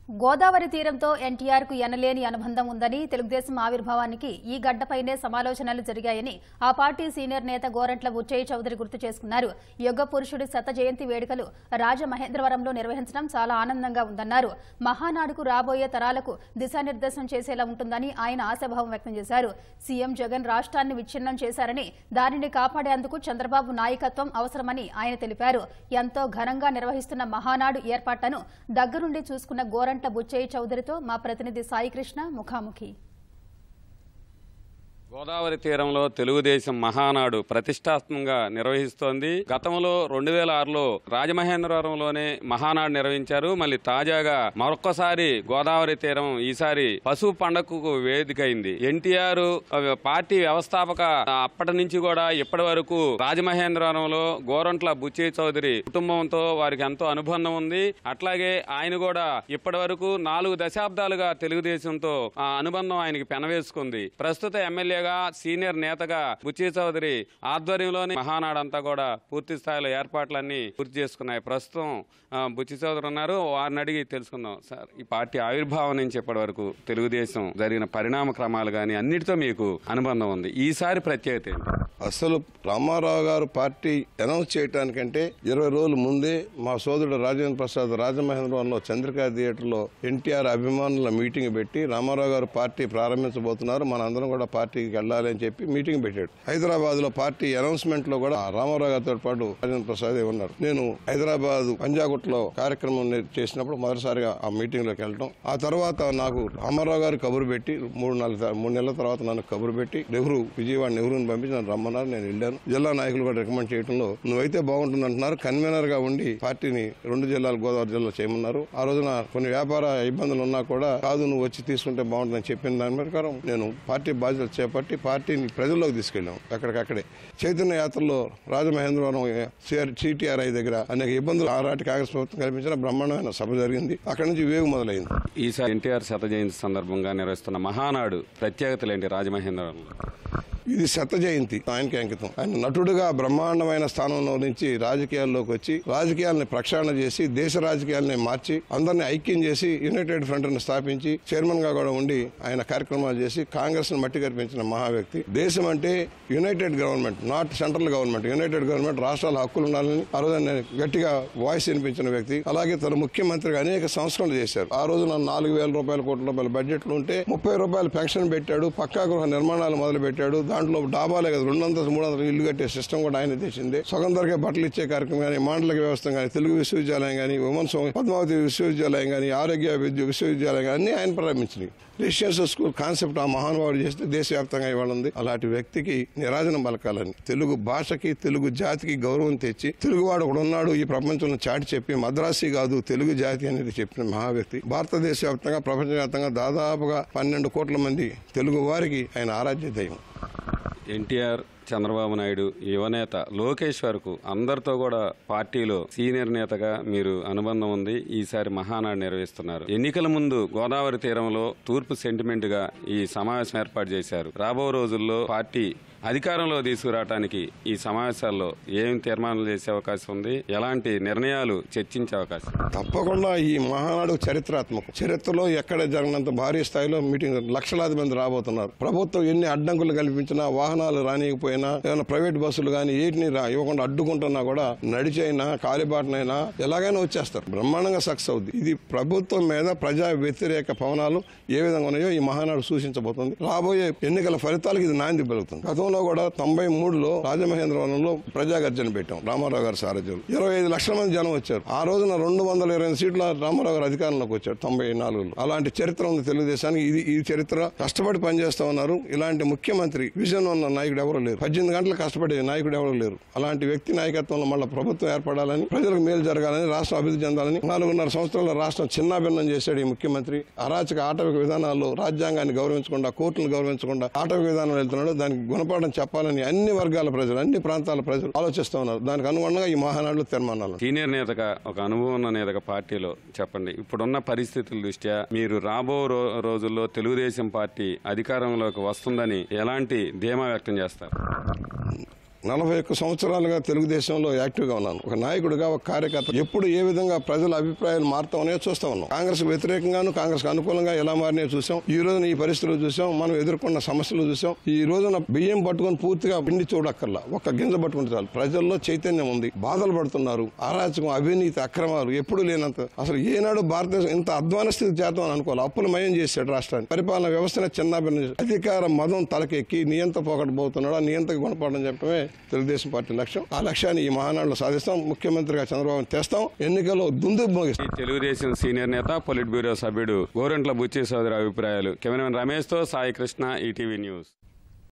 గోదావరి తీరంతో ఎన్టీఆర్ కు ఎనలేని అనుబంధం ఉందని తెలుగుదేశం ఆవిర్భావానికి ఈ గడ్డపైనే సమాలోచనలు జరిగాయని ఆ పార్టీ సీనియర్ నేత గోరంట్ల బుచ్చయ్య చౌదరి గుర్తు చేసుకున్నారు యుగ పురుషుడి శత జయంతి వేడుకలు రాజమహేంద్రవరంలో నిర్వహించడం చాలా ఆనందంగా ఉందన్నారు మహానాడుకు రాబోయే తరాలకు దిశానిర్దేశం చేసేలా ఉంటుందని ఆయన ఆశాభావం వ్యక్తం చేశారు సీఎం జగన్ రాష్ట్రాన్ని విచ్ఛిన్నం చేశారని దానిని కాపాడేందుకు చంద్రబాబు నాయకత్వం అవసరమని ఆయన తెలిపారు ఎంతో ఘనంగా నిర్వహిస్తున్న మహానాడు ఏర్పాట్లను దగ్గరుండి చూసుకున్న గోరంట్ల బుచ్చయ్య చౌదరితో మా ప్రతినిధి సాయికృష్ణ ముఖాముఖి గోదావరి తీరంలో తెలుగుదేశం మహానాడు ప్రతిష్టాత్మకంగా నిర్వహిస్తోంది గతంలో రెండు వేల ఆరులో రాజమహేంద్రవరంలోనే మహానాడు నిర్వహించారు మళ్ళీ తాజాగా మరొక్కసారి గోదావరి తీరం ఈసారి పశువు పండగకు వేదిక అయింది ఎన్టీఆర్ పార్టీ వ్యవస్థాపక అప్పటి నుంచి కూడా ఇప్పటి వరకు రాజమహేంద్రవరంలో గోరంట్ల బుచ్చయ్య చౌదరి కుటుంబంతో వారికి ఎంతో అనుబంధం ఉంది అట్లాగే ఆయన కూడా ఇప్పటి వరకు నాలుగు దశాబ్దాలుగా తెలుగుదేశంతో ఆ అనుబంధం ఆయనకి పెనవేసుకుంది ప్రస్తుత ఎమ్మెల్యేగా సీనియర్ నేతగా బుచ్చయ్య చౌదరి ఆధ్వర్యంలోనే మహానాడంతా కూడా పూర్తి స్థాయిలో ఏర్పాట్లన్నీ పూర్తి చేసుకున్నాయి ప్రస్తుతం ఆ, బుచ్చి చౌదరి ఉన్నారు వారిని అడిగి తెలుసుకుందాం సార్ ఈ పార్టీ ఆవిర్భావం నుంచి ఇప్పటి వరకు తెలుగుదేశం జరిగిన పరిణామ క్రమాలు కానీ అన్నిటితో మీకు అనుబంధం ఉంది ఈసారి ప్రత్యేకత ఏంటి అసలు రామారావు గారు పార్టీ అనౌన్స్ చేయడానికంటే ఇరవై రోజుల ముందే మా సోదరుడు రాజేంద్ర ప్రసాద్ రాజమహేంద్రవరంలో చంద్రికా థియేటర్లో ఎన్టీఆర్ అభిమానుల మీటింగ్ పెట్టి రామారావు గారు పార్టీ ప్రారంభించబోతున్నారు మనందరం కూడా పార్టీకి వెళ్ళాలి అని చెప్పి మీటింగ్ పెట్టాడు హైదరాబాద్ లో పార్టీ అనౌన్స్మెంట్ లో కూడా రామారావు గారితో పాటు రాజేంద్ర ప్రసాద్ ఉన్నారు నేను హైదరాబాద్ పంజాగుట్లో కార్యక్రమం నే- చేసినప్పుడు మొదటిసారిగా ఆ మీటింగ్ లోకి వెళ్ళడం ఆ తర్వాత నాకు రామారావు గారు కబురు పెట్టి మూడు నాలుగు త- మూడు నెలల తర్వాత నన్ను కబురు పెట్టి నెహ్రూ విజయవాడ నెహ్రూని పంపించి నన్ను రమ్మన్నారు నేను వెళ్ళాను జిల్లా నాయకులు కూడా రికమెండ్ చేయడంలో నువ్వైతే బాగుంటుంది అంటున్నారు కన్వీనర్ గా ఉండి పార్టీని రెండు జిల్లాలు గోదావరి జిల్లా చేయమన్నారు ఆ రోజున కొన్ని వ్యాపార ఇబ్బందులు ఉన్నా కూడా కాదు నువ్వు వచ్చి తీసుకుంటే బాగుంటుందని చెప్పిన దాని ప్రకారం నేను పార్టీ బాధ్యతలు చేపట్టి పార్టీని ప్రజల్లోకి తీసుకెళ్ళాం ఎక్కడికక్కడే చైతన్య యాత్రలో రాజమహేంద్రవరం సిటిఆర్ఐ దగ్గర అనేక ఇబ్బందులు ఆనాటి కాంగ్రెస్ ప్రభుత్వం కల్పించిన బ్రహ్మాండమైన సభ జరిగింది అక్కడి నుంచి వేగు మొదలైంది ఈసారి ఎన్టీఆర్ శత జయంతి సందర్భంగా నిర్వహిస్తున్న మహానాడు ప్రత్యేకతలు ఏంటి రాజమహేంద్రవరంలో ఇది శత జయంతి ఆయనకి అంకితం ఆయన నటుడుగా బ్రహ్మాండమైన స్థానంలో నుంచి రాజకీయాల్లోకి వచ్చి రాజకీయాలని ప్రక్షాళన చేసి దేశ రాజకీయాలని మార్చి అందరిని ఐక్యం చేసి యునైటెడ్ ఫ్రంట్ ని స్థాపించి చైర్మన్ గా కూడా ఉండి ఆయన కార్యక్రమాలు చేసి కాంగ్రెస్ ను మట్టి కనిపించిన మహా వ్యక్తి దేశం అంటే united government not central government united government రాష్ట్రాల హక్కులు ఉండాలని ఆ రోజు ఆయన గట్టిగా వాయిస్ వినిపించిన వ్యక్తి అలాగే తన ముఖ్యమంత్రిగా అనేక సంస్కరణలు చేశారు ఆ రోజు నా నాలుగు వేల రూపాయల కోట్ల రూపాయల బడ్జెట్లు ఉంటే ముప్పై రూపాయలు పెన్షన్ పెట్టాడు పక్కా గృహ నిర్మాణాలు మొదలు పెట్టాడు దాంట్లో డాబాలే కదా రెండు వందల మూడు వందల ఇల్లు కట్టే సిస్టమ్ కూడా ఆయన తెచ్చింది సగం ధరకే బట్టలు ఇచ్చే కార్యక్రమం కానీ మాండలిక వ్యవస్థ కానీ తెలుగు విశ్వవిద్యాలయం కానీ ఉమెన్స్ పద్మావతి విశ్వవిద్యాలయం కానీ ఆరోగ్య విద్య విశ్వవిద్యాలయం కానీ అన్ని ఆయన ప్రారంభించినాయి రెసిడెన్షియల్ స్కూల్ కాన్సెప్ట్ ఆ మహానుభావుడు చేస్తే దేశవ్యాప్తంగా ఇవాళ ఉంది అలాంటి వ్యక్తికి నిరాజనం పలకాలని తెలుగు భాషకి తెలుగు జాతికి గౌరవం తెచ్చి తెలుగువాడు ఒకడు ఉన్నాడు ఈ ప్రపంచంలో చాటి చెప్పి మద్రాసి కాదు తెలుగు జాతి అనేది చెప్పిన మహా వ్యక్తి భారతదేశ వ్యాప్తంగా ప్రపంచవ్యాప్తంగా దాదాపుగా పన్నెండు కోట్ల మంది తెలుగు వారికి ఆయన ఆరాధ్య దైవం ఎన్టీఆర్ చంద్రబాబు నాయుడు యువనేత లోకేష్ వరకు అందరితో కూడా పార్టీలో సీనియర్ నేతగా మీరు అనుబంధం ఉంది ఈసారి మహానాడు నిర్వహిస్తున్నారు ఎన్నికల ముందు గోదావరి తీరంలో తూర్పు సెంటిమెంట్ గా ఈ సమావేశం ఏర్పాటు చేశారు రాబో రోజుల్లో పార్టీ అధికారంలో తీసుకురావడానికి ఈ సమావేశాల్లో ఏం తీర్మానాలు చేసే అవకాశం ఉంది ఎలాంటి నిర్ణయాలు చర్చించే అవకాశం ఉంది? తప్పకుండా ఈ మహానాడు చరిత్రాత్మకం చరిత్రలో ఎక్కడ జరిగినంత భారీ స్థాయిలో మీటింగ్ లక్షలాది మంది రాబోతున్నారు ప్రభుత్వం ఎన్ని అడ్డంకులు కల్పించినా వాహనాలు రానియకపోయినా ఏదైనా ప్రైవేట్ బస్సులు కానీ ఏటిని రా ఇవ్వకుండా అడ్డుకుంటున్నా కూడా నడిచైనా కాలిబాటనైనా ఎలాగైనా వచ్చేస్తారు బ్రహ్మాండంగా సక్సెస్ అవుద్ది ఇది ప్రభుత్వం మీద ప్రజా వ్యతిరేక పవనాలు ఏ విధంగా ఉన్నాయో ఈ మహానాడు సూచించబోతుంది రాబోయే ఎన్నికల ఫలితాలకు ఇది నాంది పెరుగుతుంది గతంలో కూడా తొంభై మూడులో రాజమహేంద్రవరంలో ప్రజాగర్జన పెట్టాం రామారావు గారి సారథ్యంలో ఇరవై ఐదు లక్షల మంది జనం వచ్చారు ఆ రోజున రెండు వందల ఇరవై ఐదు సీట్ల రామారావు గారు అధికారంలోకి వచ్చారు తొంభై నాలుగులో అలాంటి చరిత్ర ఉంది తెలుగుదేశానికి ఇది ఈ చరిత్ర కష్టపడి పనిచేస్తా ఉన్నారు ఇలాంటి ముఖ్యమంత్రి విజన్ ఉన్న నాయకుడు ఎవరు లేరు పద్దెనిమిది గంటలు కష్టపడే నాయకుడు ఎవరు లేరు అలాంటి వ్యక్తి నాయకత్వంలో మళ్ళీ ప్రభుత్వం ఏర్పడాలని ప్రజలకు మేలు జరగాలని రాష్ట్రం అభివృద్ధి చెందాలని నాలుగున్నర సంవత్సరాల రాష్ట్రం చిన్నాభిన్నం చేశాడు ఈ ముఖ్యమంత్రి అరాచక ఆటవిక విధానాల్లో రాజ్యాంగాన్ని గౌరవించకుండా కోర్టును గౌరవించకుండా ఆటవిక విధానాలు వెళ్తున్నాడు దానికి గుణపాఠం చెప్పాలని అన్ని వర్గాల ప్రజలు అన్ని ప్రాంతాల ప్రజలు ఆలోచిస్తూ ఉన్నారు దానికి అనుగుణంగా ఈ మహానాడులో తీర్మానాలు సీనియర్ నేతగా ఒక అనుభవం ఉన్న నేతగా పార్టీలో చెప్పండి ఇప్పుడున్న పరిస్థితుల దృష్ట్యా మీరు రాబో రో- రోజుల్లో తెలుగుదేశం పార్టీ అధికారంలోకి వస్తుందని ఎలాంటి ధీమా వ్యక్తం చేస్తారు నలభై ఒక్క సంవత్సరాలుగా తెలుగుదేశంలో యాక్టివ్ గా ఉన్నాను ఒక నాయకుడిగా ఒక కార్యకర్త ఎప్పుడు ఏ విధంగా ప్రజల అభిప్రాయాలు మారుతామనే చూస్తా ఉన్నాం కాంగ్రెస్ వ్యతిరేకంగాను కాంగ్రెస్ అనుకూలంగా ఎలా మారినాయో చూసాం ఈ రోజున ఈ పరిస్థితులు చూసాం మనం ఎదుర్కొన్న సమస్యలు చూసాం ఈ రోజున బియ్యం పట్టుకొని పూర్తిగా పిండి చూడక్కర్లా ఒక్క గింజ పట్టుకుంటే చాలు ప్రజల్లో చైతన్యం ఉంది బాధలు పడుతున్నారు అరాచకం అవినీతి అక్రమాలు ఎప్పుడు లేనంత అసలు ఏనాడు భారతదేశం ఇంత అధ్వాన స్థితి చేద్దాం అని అనుకోవాలి అప్పులు మయం చేశాడు రాష్ట్రాన్ని పరిపాలన వ్యవస్థను చిన్నాభిన్న చేశాడు. అధికార మదం తలకెక్కి నియంత పోకడబోతున్నాడు ఆ నియంతకు గుణపడడం చెప్పడమే తెలుగుదేశం పార్టీ లక్ష్యం ఆ లక్ష్యాన్ని ఈ మహానాడులో సాధిస్తాం ముఖ్యమంత్రిగా చంద్రబాబు తెస్తాం ఎన్నికల్లో దుందు మోగిస్తాం ఈ తెలుగుదేశం సీనియర్ నేత పొలిట్ బ్యూరో సభ్యుడు గోరంట్ల బుచ్చి సోదరి అభిప్రాయాలు కెమెరామెన్ రమేష్ తో సాయి కృష్ణ ఈటీవీ న్యూస్